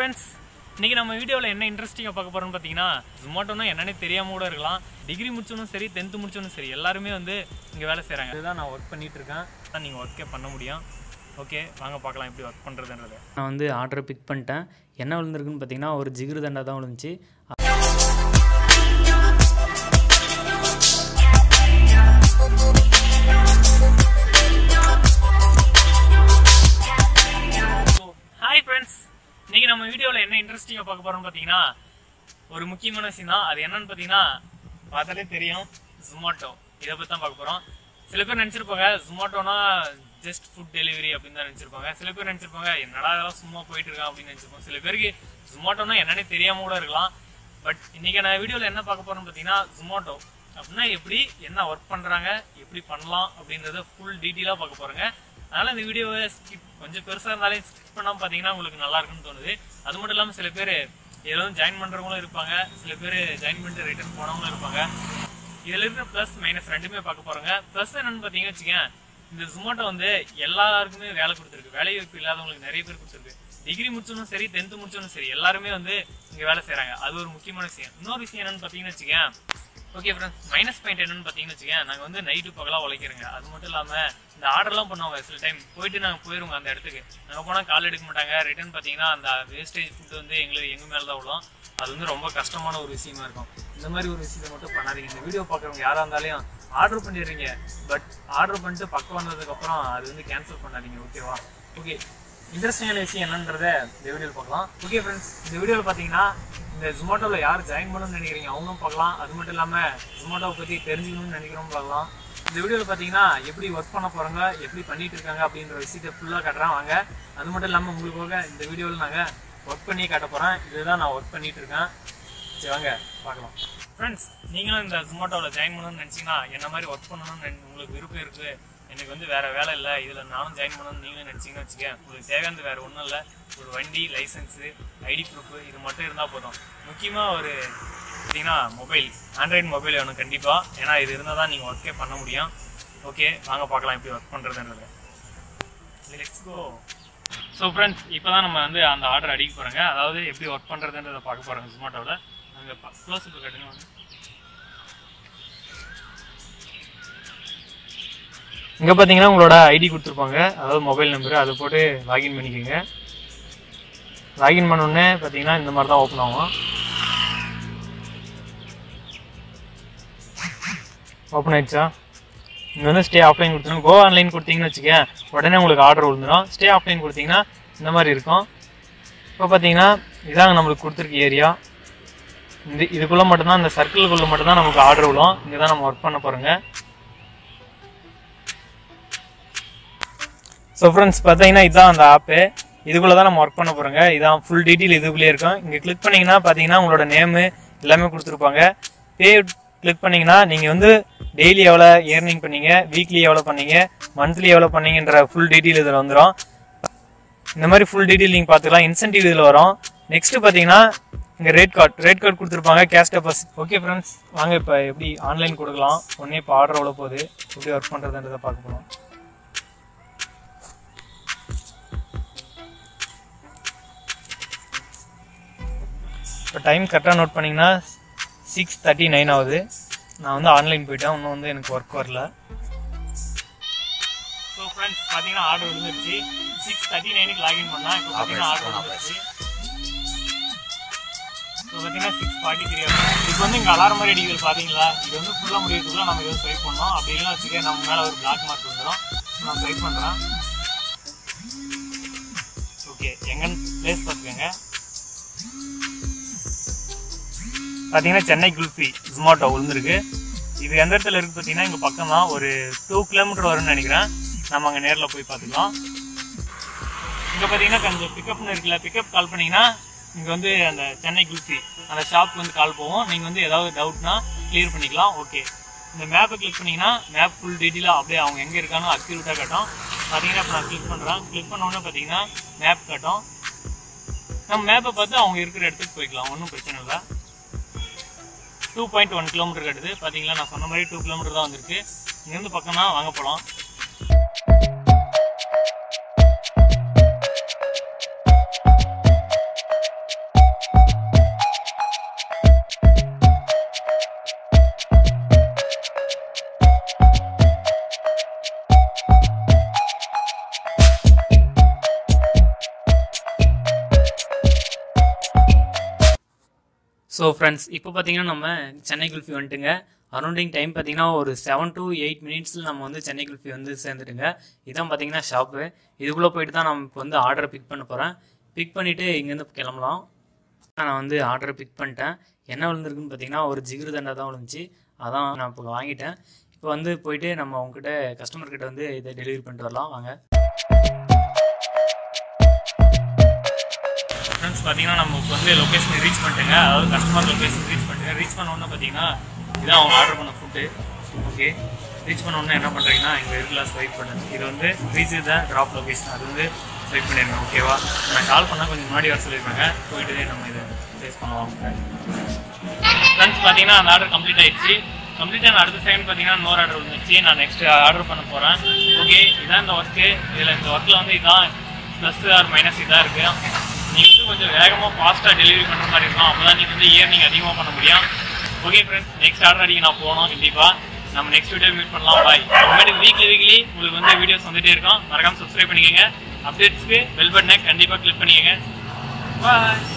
Friends இன்னைக்கு நம்ம வீடியோவில் என்ன இன்ட்ரெஸ்டிங்காக பார்க்க போகிறோம்னு பார்த்தீங்கன்னா ஜொமேட்டோனா என்னன்னே தெரியாம கூட இருக்கலாம் டிகிரி முடிச்சவனும் சரி டென்த்து முடிச்சவனும் சரி எல்லாருமே வந்து இங்கே வேலை செய்கிறாங்க இதுதான் நான் ஒர்க் பண்ணிட்டு இருக்கேன் தான் நீங்கள் ஒர்க்கே பண்ண முடியும் ஓகே வாங்க பார்க்கலாம் எப்படி ஒர்க் பண்ணுறதுன்றது நான் வந்து ஆர்டரை பிக் பண்ணிட்டேன் என்ன விழுந்திருக்குன்னு பார்த்தீங்கன்னா ஒரு ஜிகிரு தண்டா தான் விழுந்துச்சு ஹாய் ஃப்ரெண்ட்ஸ் இன்னைக்கு நம்ம வீடியோவில் என்ன இன்ட்ரெஸ்டிங்காக பார்க்க போகிறோம்னு பார்த்தீங்கன்னா ஒரு முக்கியமான விஷயம் தான் அது என்னன்னு பார்த்தீங்கன்னா பார்த்தாலே தெரியும் ஜொமாட்டோ இதை பற்றி தான் பார்க்க போகிறோம் சில பேர் நினச்சிருப்பாங்க ஜொமாட்டோனா ஜஸ்ட் ஃபுட் டெலிவரி அப்படின்னு தான் நினச்சிருப்பாங்க சில பேர் நினச்சிருப்பாங்க என்னடா இதெல்லாம் சும்மா போயிட்டு இருக்கான் அப்படின்னு நினச்சிருப்போம் சில பேருக்கு ஜொமாட்டோனா என்னன்னே தெரியாம கூட இருக்கலாம் பட் இன்னைக்கு நான் வீடியோவில் என்ன பார்க்க போகிறோம்னு பார்த்தீங்கன்னா ஜொமாட்டோ அப்படின்னா எப்படி என்ன ஒர்க் பண்ணுறாங்க எப்படி பண்ணலாம் அப்படின்றத ஃபுல் டீட்டெயிலாக பார்க்க போகிறோங்க அதனால இந்த வீடியோவை ஸ்கிப் கொஞ்சம் பெருசாக இருந்தாலும் ஸ்கிப் பண்ணாமல் பார்த்தீங்கன்னா உங்களுக்கு நல்லா இருக்குன்னு தோணுது அது மட்டும் இல்லாமல் சில பேர் இதில் வந்து ஜாயின் பண்ணுறவங்களும் இருப்பாங்க சில பேர் ஜாயின் பண்ணிட்டு ரிட்டர்ன் போனவங்களும் இருப்பாங்க இதில் இருக்கிற ப்ளஸ் மைனஸ் ரெண்டுமே பார்க்க போகிறோங்க ப்ளஸ் என்னன்னு பார்த்தீங்கன்னு வச்சுக்கேன் இந்த ஜொமேட்டோ வந்து எல்லாருக்குமே வேலை கொடுத்துருக்கு வேலை வாய்ப்பு இல்லாதவங்களுக்கு நிறைய பேர் கொடுத்துருக்கு டிகிரி முடிச்சவனும் சரி டென்த்து முடிச்சவனும் சரி எல்லாருமே வந்து இங்கே வேலை செய்கிறாங்க அது ஒரு முக்கியமான விஷயம் இன்னொரு விஷயம் என்னன்னு பார்த்தீங்கன்னு வச்சுக்கேன் ஓகே ஃப்ரெண்ட்ஸ் மைனஸ் பாயிண்ட் என்னன்னு பார்த்தீங்கன்னு வச்சுக்கேன் நாங்கள் வந்து நைட்டு பகலாக உழைக்கிறோங்க அது மட்டும் இல்லாமல் இந்த ஆர்டர்லாம் பண்ணுவாங்க சில டைம் போயிட்டு நாங்கள் போயிருவோங்க அந்த இடத்துக்கு நாங்கள் போனால் கால் எடுக்க மாட்டாங்க ரிட்டர்ன் பார்த்தீங்கன்னா அந்த வேஸ்டேஜ் ஃபுட் வந்து எங்களுக்கு எங்கள் மேலே தான் விழும் அது வந்து ரொம்ப கஷ்டமான ஒரு விஷயமா இருக்கும் இந்த மாதிரி ஒரு விஷயத்தை மட்டும் பண்ணாதீங்க இந்த வீடியோ பார்க்குறவங்க யாராக இருந்தாலும் ஆர்டர் பண்ணிடுறீங்க பட் ஆர்டர் பண்ணிட்டு பக்கம் வந்ததுக்கப்புறம் அது வந்து கேன்சல் பண்ணாதீங்க ஓகேவா ஓகே இன்ட்ரெஸ்டிங்கான விஷயம் என்னன்றத இந்த வீடியோவில் பார்க்கலாம் ஓகே ஃப்ரெண்ட்ஸ் இந்த வீடியோவில் பார்த்தீங்கன்னா இந்த ஜொமேட்டோவில் யார் ஜாயின் பண்ணணும்னு நினைக்கிறீங்க அவங்களும் பார்க்கலாம் அது மட்டும் இல்லாமல் ஜொமேட்டோவை பற்றி தெரிஞ்சுக்கணும்னு நினைக்கிறோம் பார்க்கலாம் இந்த வீடியோவில் பார்த்தீங்கன்னா எப்படி ஒர்க் பண்ண போகிறாங்க எப்படி பண்ணிட்டு இருக்காங்க அப்படின்ற விஷயத்தை ஃபுல்லாக காட்டுறேன் வாங்க அது மட்டும் இல்லாமல் உங்களுக்காக இந்த வீடியோவில் நாங்கள் ஒர்க் பண்ணி காட்ட போகிறேன் இதுதான் நான் ஒர்க் பண்ணிட்டு இருக்கேன் சரி வாங்க பார்க்கலாம் ஃப்ரெண்ட்ஸ் நீங்களும் இந்த ஜொமேட்டோவில் ஜாயின் பண்ணணும்னு நினச்சிங்கன்னா என்ன மாதிரி ஒர்க் பண்ணணும்னு நினை- உங்களுக்கு விருப்பம் இருக்குது எனக்கு வந்து வேற வேலை இல்லை இதில் நானும் ஜாயின் பண்ணணும்னு நீங்களும் நினச்சிங்கன்னு வச்சுக்கேன் உங்களுக்கு தேவையானது வேற ஒன்றும் இல்லை ஒரு வண்டி லைசன்ஸு ஐடி ப்ரூஃப் இது மட்டும் இருந்தால் போதும் முக்கியமாக ஒரு பார்த்தீங்கன்னா மொபைல் ஆண்ட்ராய்டு மொபைல் வேணும் கண்டிப்பாக ஏன்னா இது இருந்தால் தான் நீங்கள் ஒர்க்கே பண்ண முடியும் ஓகே வாங்க பார்க்கலாம் எப்படி ஒர்க் பண்ணுறதுன்றது லெட்ஸ் கோ ஸோ ஃப்ரெண்ட்ஸ் இப்போ தான் நம்ம வந்து அந்த ஆர்டர் அடிக்க போகிறோங்க அதாவது எப்படி ஒர்க் பண்ணுறதுன்றதை பார்க்க போகிறோங்க ஜொமேட்டோவில் அங்கே க்ளோஸ் இப்போ கட்டுங்க வாங்க. இங்கே பார்த்தீங்கன்னா உங்களோட ஐடி கொடுத்துருப்பாங்க அதாவது மொபைல் நம்பரு அதை போட்டு லாகின் பண்ணிக்கோங்க லாகின் உடனே பார்த்தீங்கன்னா இந்த மாதிரி தான் ஓப்பன் ஆகும் ஓப்பன் ஆயிடுச்சா இங்கே வந்து ஸ்டே ஆஃப்லைன் கொடுத்துருங்க கோ ஆன்லைன் கொடுத்தீங்கன்னு வச்சுக்கேன் உடனே உங்களுக்கு ஆர்டர் விழுந்துடும் ஸ்டே ஆஃப்லைன் கொடுத்தீங்கன்னா இந்த மாதிரி இருக்கும் இப்போ பார்த்தீங்கன்னா இதாங்க நம்மளுக்கு கொடுத்துருக்க ஏரியா இந்த இதுக்குள்ளே மட்டும்தான் இந்த சர்க்கிள்குள்ளே மட்டும்தான் நமக்கு ஆர்டர் விழும் இங்கே தான் நம்ம ஒர்க் பண்ண போகிறோங்க ஸோ ஃப்ரெண்ட்ஸ் பார்த்தீங்கன்னா இதுதான் அந்த ஆப்பு இதுக்குள்ளே தான் நம்ம ஒர்க் பண்ண போகிறோங்க இதான் ஃபுல் டீட்டெயில் இதுக்குள்ளே இருக்கும் இங்கே கிளிக் பண்ணிங்கன்னா பார்த்தீங்கன்னா உங்களோட நேமு எல்லாமே கொடுத்துருப்பாங்க பே கிளிக் பண்ணிங்கன்னா நீங்கள் வந்து டெய்லி எவ்வளோ ஏர்னிங் பண்ணீங்க வீக்லி எவ்வளோ பண்ணீங்க மந்த்லி எவ்வளோ பண்ணீங்கன்ற ஃபுல் டீட்டெயில் இதில் வந்துடும் இந்த மாதிரி ஃபுல் டீட்டெயில் நீங்கள் பார்த்துக்கலாம் இன்சென்டிவ் இதில் வரும் நெக்ஸ்ட் பார்த்தீங்கன்னா இங்கே ரேட் கார்டு ரேட் கார்டு கொடுத்துருப்பாங்க கேஷ் டெபாசிட் ஓகே ஃப்ரெண்ட்ஸ் வாங்க இப்போ எப்படி ஆன்லைன் கொடுக்கலாம் ஒன்றே இப்போ ஆர்டர் எவ்வளோ போகுது எப்படி ஒர்க் பண்ணுறதுன்றதை பார்க்க போகிறோம் இப்போ டைம் கரெக்டாக நோட் பண்ணிங்கன்னா சிக்ஸ் தேர்ட்டி நைன் ஆகுது நான் வந்து ஆன்லைன் போயிட்டேன் இன்னும் வந்து எனக்கு ஒர்க் வரல ஸோ ஃப்ரெண்ட்ஸ் பார்த்தீங்கன்னா ஆர்டர் விழுந்துருச்சு சிக்ஸ் தேர்ட்டி நைனுக்கு லாகின் பண்ணால் இப்போ பார்த்தீங்கன்னா ஆர்டர் விழுந்துருச்சு இப்போ பார்த்தீங்கன்னா சிக்ஸ் ஃபார்ட்டி த்ரீ இப்போ வந்து இங்கே அலாரம் மாதிரி அடிக்கிறது பார்த்தீங்களா இது வந்து ஃபுல்லாக முடியறதுக்குள்ள நம்ம இதை ஸ்வைப் பண்ணோம் அப்படி இல்லைன்னா வச்சுக்க நம்ம மேலே ஒரு பிளாக் மார்க் வந்துடும் நான் ஸ்வைப் பண்ணுறேன் ஓகே எங்கன்னு பிளேஸ் பார்த்துக்கோங்க பார்த்தீங்கன்னா சென்னை குல்ஃபி ஜொமேட்டோ விழுந்திருக்கு இது எந்த இடத்துல இருக்கு பார்த்தீங்கன்னா இங்கே பக்கம் தான் ஒரு டூ கிலோமீட்டர் வரும்னு நினைக்கிறேன் நம்ம அங்கே நேரில் போய் பார்த்துக்கலாம் இங்கே பார்த்தீங்கன்னா கொஞ்சம் பிக்கப்னு இருக்குல்ல பிக்கப் கால் பண்ணீங்கன்னா இங்கே வந்து அந்த சென்னை குல்ஃபி அந்த ஷாப்க்கு வந்து கால் போவோம் நீங்கள் வந்து ஏதாவது டவுட்னா கிளியர் பண்ணிக்கலாம் ஓகே இந்த மேப்பை கிளிக் பண்ணீங்கன்னா மேப் ஃபுல் டீட்டெயிலாக அப்படியே அவங்க எங்கே இருக்கானோ அக்யூரேட்டாக காட்டும் பார்த்தீங்கன்னா இப்போ நான் கிளிக் பண்ணுறேன் கிளிக் பண்ண உடனே பார்த்தீங்கன்னா மேப் காட்டும் நம்ம மேப்பை பார்த்து அவங்க இருக்கிற இடத்துக்கு போய்க்கலாம் ஒன்றும் பிரச்சனை இல்லை டூ பாயிண்ட் ஒன் கிலோமீட்டர் கட்டுது பார்த்தீங்களா நான் சொன்ன மாதிரி டூ கிலோமீட்டர் தான் வந்திருக்கு இங்கேருந்து பக்கம் தான் வாங்க போகலாம் ஸோ ஃப்ரெண்ட்ஸ் இப்போ பார்த்தீங்கன்னா நம்ம சென்னை குல்ஃபி வந்துட்டுங்க அரௌண்டிங் டைம் பார்த்தீங்கன்னா ஒரு செவன் டு எயிட் மினிட்ஸில் நம்ம வந்து சென்னை குல்ஃபி வந்து சேர்ந்துட்டுங்க இதான் பார்த்தீங்கன்னா ஷாப்பு இதுக்குள்ளே போயிட்டு தான் நம்ம இப்போ வந்து ஆர்டரை பிக் பண்ண போகிறேன் பிக் பண்ணிவிட்டு இங்கேருந்து கிளம்பலாம் நான் வந்து ஆர்டரை பிக் பண்ணிட்டேன் என்ன விழுந்திருக்குன்னு பார்த்தீங்கன்னா ஒரு ஜிகிரு தண்டா தான் விழுந்துச்சு அதான் நான் இப்போ வாங்கிட்டேன் இப்போ வந்து போயிட்டு நம்ம அவங்ககிட்ட கஸ்டமர் கிட்ட வந்து இதை டெலிவரி பண்ணிட்டு வரலாம் வாங்க ஃப்ரெண்ட்ஸ் பார்த்தீங்கன்னா நம்ம இப்போ வந்து லொக்கேஷன் ரீச் பண்ணிட்டுங்க அதாவது கஸ்டமர் லொக்கேஷன் ரீச் பண்ணிட்டுங்க ரீச் பண்ண உடனே பார்த்தீங்கன்னா இதான் அவங்க ஆர்டர் பண்ண ஃபுட்டு ஓகே ரீச் பண்ண உடனே என்ன பண்ணுறீங்கன்னா இங்கே இருக்கலாம் ஸ்வைப் பண்ணுங்க இது வந்து ரீச் த ட்ராப் லொக்கேஷன் அது வந்து ஸ்வைப் பண்ணிடுங்க ஓகேவா நான் கால் பண்ணால் கொஞ்சம் முன்னாடி வர சொல்லியிருக்காங்க போயிட்டு நம்ம இதை ப்ளேஸ் பண்ணுவோம் ஃப்ரெண்ட்ஸ் பார்த்தீங்கன்னா அந்த ஆர்டர் கம்ப்ளீட் ஆயிடுச்சு கம்ப்ளீட் ஆன அடுத்த செகண்ட் பார்த்தீங்கன்னா இன்னொரு ஆர்டர் வந்துச்சு நான் நெக்ஸ்ட் ஆர்டர் பண்ண போகிறேன் ஓகே இதான் இந்த ஒர்க்கு இதில் இந்த ஒர்க்கில் வந்து இதான் ப்ளஸ் ஆர் மைனஸ் இதாக இருக்குது நீங்கள் வந்து கொஞ்சம் வேகமாக ஃபாஸ்ட்டாக டெலிவரி பண்ணுற மாதிரி இருக்கும் அப்போ தான் நீங்கள் வந்து இயர்னிங் அதிகமாக பண்ண முடியும் ஓகே ஃப்ரெண்ட்ஸ் நெக்ஸ்ட் ஆர்டர் அடிக்க நான் போகணும் கண்டிப்பாக நம்ம நெக்ஸ்ட் வீடியோ மீட் பண்ணலாம் பாய் இனிமேட்டு வீக்லி வீக்லி உங்களுக்கு வந்து வீடியோஸ் வந்துட்டே இருக்கும் மறக்காம சப்ஸ்கிரைப் பண்ணிக்கோங்க அப்டேட்ஸ்க்கு பெல் பட்டனை கண்டிப்பாக கிளிக் பண்ணிக்கோங்க பாய்